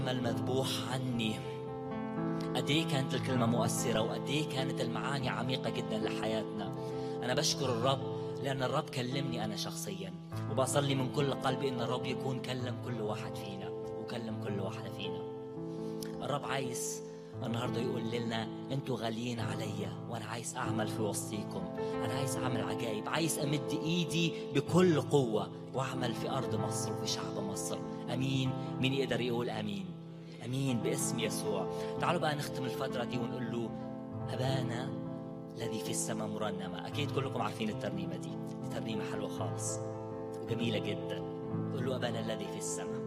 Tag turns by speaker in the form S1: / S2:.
S1: المذبوح عني قد ايه كانت الكلمة مؤثرة وقد ايه كانت المعاني عميقة جدا لحياتنا أنا بشكر الرب لأن الرب كلمني أنا شخصيا وبصلي من كل قلبي إن الرب يكون كلم كل واحد فينا وكلم كل واحدة فينا الرب عايز النهارده يقول لنا انتوا غاليين عليا وانا عايز اعمل في وسطيكم انا عايز اعمل عجائب عايز امد ايدي بكل قوه واعمل في ارض مصر وفي شعب مصر امين مين يقدر يقول امين امين باسم يسوع تعالوا بقى نختم الفتره دي ونقول له ابانا الذي في السماء مرنمه اكيد كلكم عارفين الترنيمه دي دي ترنيمه حلوه خالص وجميله جدا قول له ابانا الذي في السماء